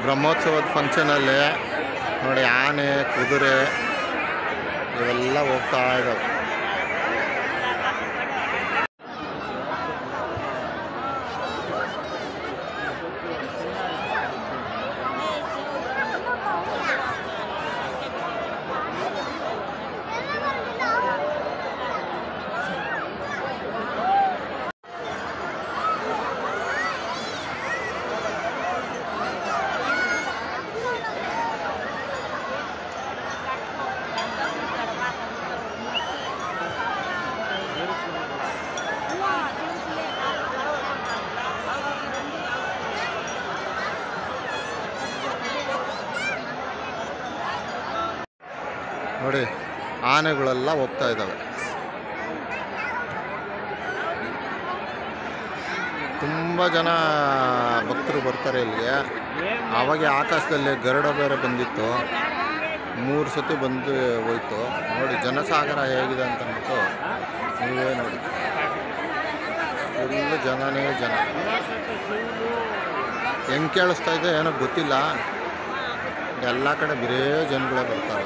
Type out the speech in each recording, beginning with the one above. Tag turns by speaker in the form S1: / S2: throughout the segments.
S1: ಬ್ರಹ್ಮೋತ್ಸವದ ಫಂಕ್ಷನಲ್ಲಿ ನೋಡಿ ಆನೆ ಕುದುರೆ ಇವೆಲ್ಲ ಹೋಗ್ತಾ ಇದ್ದಾವೆ ನೋಡಿ ಆನೆಗಳೆಲ್ಲ ಹೋಗ್ತಾ ಇದ್ದಾವೆ ತುಂಬ ಜನ ಭಕ್ತರು ಬರ್ತಾರೆ ಇಲ್ಲಿಗೆ ಆವಾಗ ಆಕಾಶದಲ್ಲಿ ಗರುಡ ಬೇರೆ ಬಂದಿತ್ತು ಮೂರು ಸತಿ ಬಂದು ಹೋಯ್ತು ನೋಡಿ ಜನಸಾಗರ ಹೇಗಿದೆ ಅಂತ ಅಂದ್ಬಿಟ್ಟು ನೀವೇ ನೋಡಿ ಫುಲ್ಲು ಜನನೇ ಜನ ಹೆಂಗೆ ಕೇಳಿಸ್ತಾ ಇದೆ ಏನೋ ಗೊತ್ತಿಲ್ಲ ಎಲ್ಲ ಕಡೆ ಬರೇ ಜನಗಳೇ ಬರ್ತಾರೆ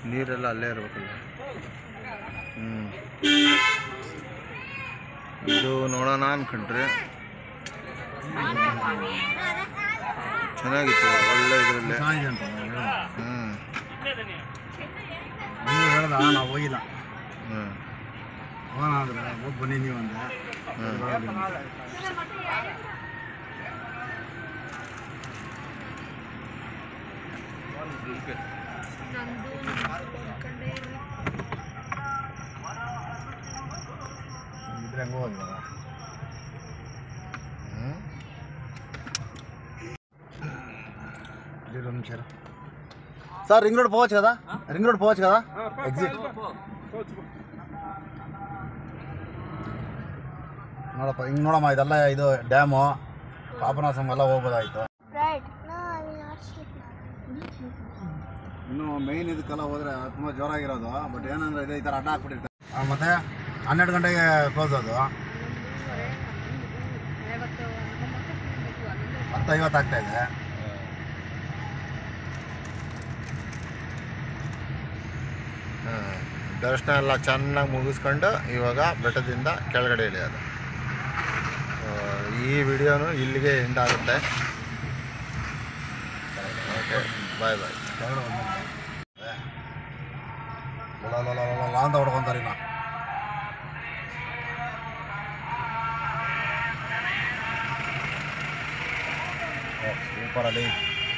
S1: ನೀರೆಲ್ಲ ಅಲ್ಲೇ ಇರ್ಬೇಕಲ್ಲ ಹ್ಞೂ ಇದು ನೋಡೋಣ ಅನ್ಕೊಂಡ್ರಿ ಚೆನ್ನಾಗಿತ್ತು ಒಳ್ಳೆ ಇದರಲ್ಲಿ
S2: ಚೆನ್ನಾಗಿದೆ ಅಂತ
S1: ಹ್ಞೂ
S2: ನೀವು ಹೇಳ್ದ ನಾವು ಹೋಗಿಲ್ಲ
S1: ಹ್ಞೂ
S2: ಹೋಗೋಣ ಅಂದ್ರೆ ಹೋಗಿ ಬನ್ನಿ ನೀವು ಅಂದೆ
S1: ಹ್ಞೂ
S2: ಇದ್ರೆ ಹಂಗೆ ಹೋಗಿಲ್ಲ
S1: ಹ್ಞೂ
S2: రెండు నిమిషాలు సార్ రింగ్ రోడ్ పోవచ్చు కదా రింగ్ రోడ్ పోవచ్చు కదా ఎగ్జిట్ ನೋಡಪ್ಪ ಹಿಂಗೆ ನೋಡಮ್ಮ ಇದೆಲ್ಲ ಇದು ಡ್ಯಾಮು ಪಾಪನಾಸಂ ಎಲ್ಲ ಹೋಗ್ಬೋದಾಯ್ತು
S3: Right. No, I will not sleep now.
S2: ಇನ್ನು ಮೈನ್ ಇದಕ್ಕೆಲ್ಲ ಹೋದ್ರೆ ತುಂಬ ಜೋರಾಗಿರೋದು ಬಟ್ ಏನಂದ್ರೆ ಇದೆ ಈ ಥರ ಅಡ್ಡ ಹಾಕ್ಬಿಟ್ಟಿರ್ತಾರೆ ಮತ್ತೆ ಹನ್ನೆರಡು ಗಂಟೆಗೆ ಕ್ಲೋಸ್ ಅದು ಹತ್ತು ಐವತ್ತು ಆಗ್ತಾ ಇದೆ
S1: ಹ್ಮ್. ದರ್ಶನ ಎಲ್ಲ ಚೆನ್ನಾಗಿ ಮುಗಿಸ್ಕೊಂಡು ಇವಾಗ ಬೆಟ್ಟದಿಂದ ಕೆಳಗಡೆ ಇಳಿಯೋದು ಆ, ಈ ವಿಡಿಯೋನು ಇಲ್ಲಿಗೆ ಎಂಡ್ ಆಗುತ್ತೆ ಓಕೆ ಬಾಯ್ ಬಾಯ್
S2: ಕೆಳಗಡೆ ಹೋದ್ಮೇಲೆ. ಲಲ ಲಲ ಲಲ ಲಲ ಅಂತ ಹೊಡ್ಕೊಂತಾರೆ ಇನ್ನು ಸೂಪರ್ ಅಲ್ಲಿ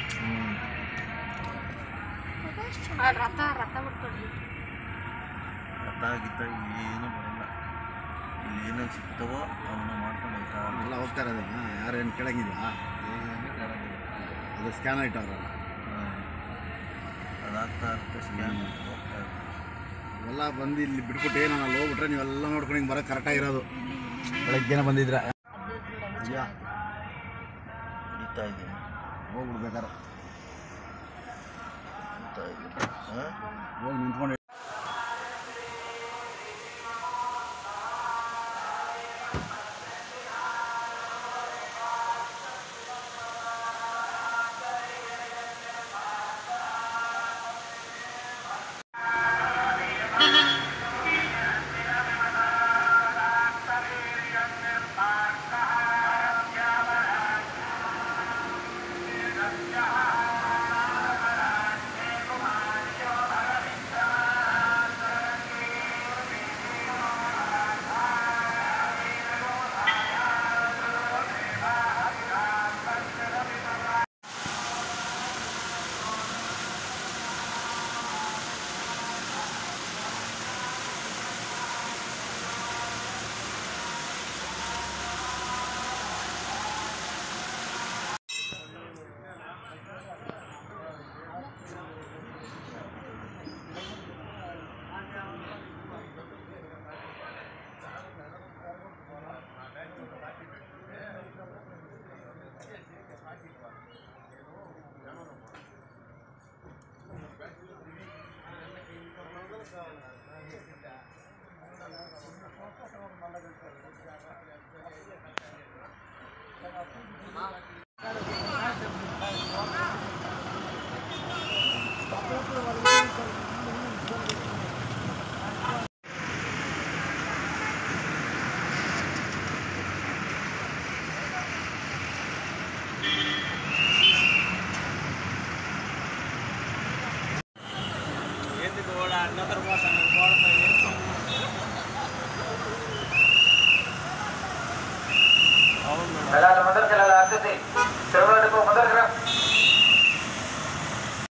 S3: ರಥ ರಥ ಬಿಟ್ಕೊಡ್ರಿ
S1: ರಥ ಗಿತ್ತ ಏನು ಬರಲ್ಲ ಇಲ್ಲಿ ಏನೇನು ಸಿಗ್ತವೋ ಅವನ್ನ ಮಾಡ್ಕೊಂಡು ಹೋಗ್ತಾ
S2: ಎಲ್ಲ ಹೋಗ್ತಾ ಇರೋದನ್ನ ಯಾರೇನು ಕೇಳಂಗಿಲ್ಲ
S1: ಏನು ಕೇಳಂಗಿಲ್ಲ
S2: ಅದು ಸ್ಕ್ಯಾನ್ ಇಟ್ಟವ್ರಲ್ಲ
S1: ಅದಾಗ್ತಾ ಇರುತ್ತೆ ಸ್ಕ್ಯಾನ್ ಹೋಗ್ತಾ ಇರುತ್ತೆ
S2: ಇವೆಲ್ಲ ಬಂದು ಇಲ್ಲಿ ಬಿಟ್ಬಿಟ್ಟು ನಾನು ಅಲ್ಲಿ ಹೋಗ್ಬಿಟ್ರೆ ನೀವೆಲ್ಲ ನೋಡ್ಕೊಂಡು ಹಿಂಗೆ ಬರೋಕ್ಕೆ ಕರೆಕ್ಟಾಗಿರೋದು ಬೆಳಗ್ಗೆನೇ ಬಂದಿದ್ರೆ ಅಯ್ಯ
S1: ಹಿಡಿತಾ ಇದ್ದೀನಿ
S2: ಹೋಗ್ಬಿಡ್ಬೇಕಾರೆ
S1: ಹಿಡಿತಾ ಇದ್ದೀನಿ ಹಾಂ
S2: ಹೋಗಿ ನಿಂತ್ಕೊಂಡು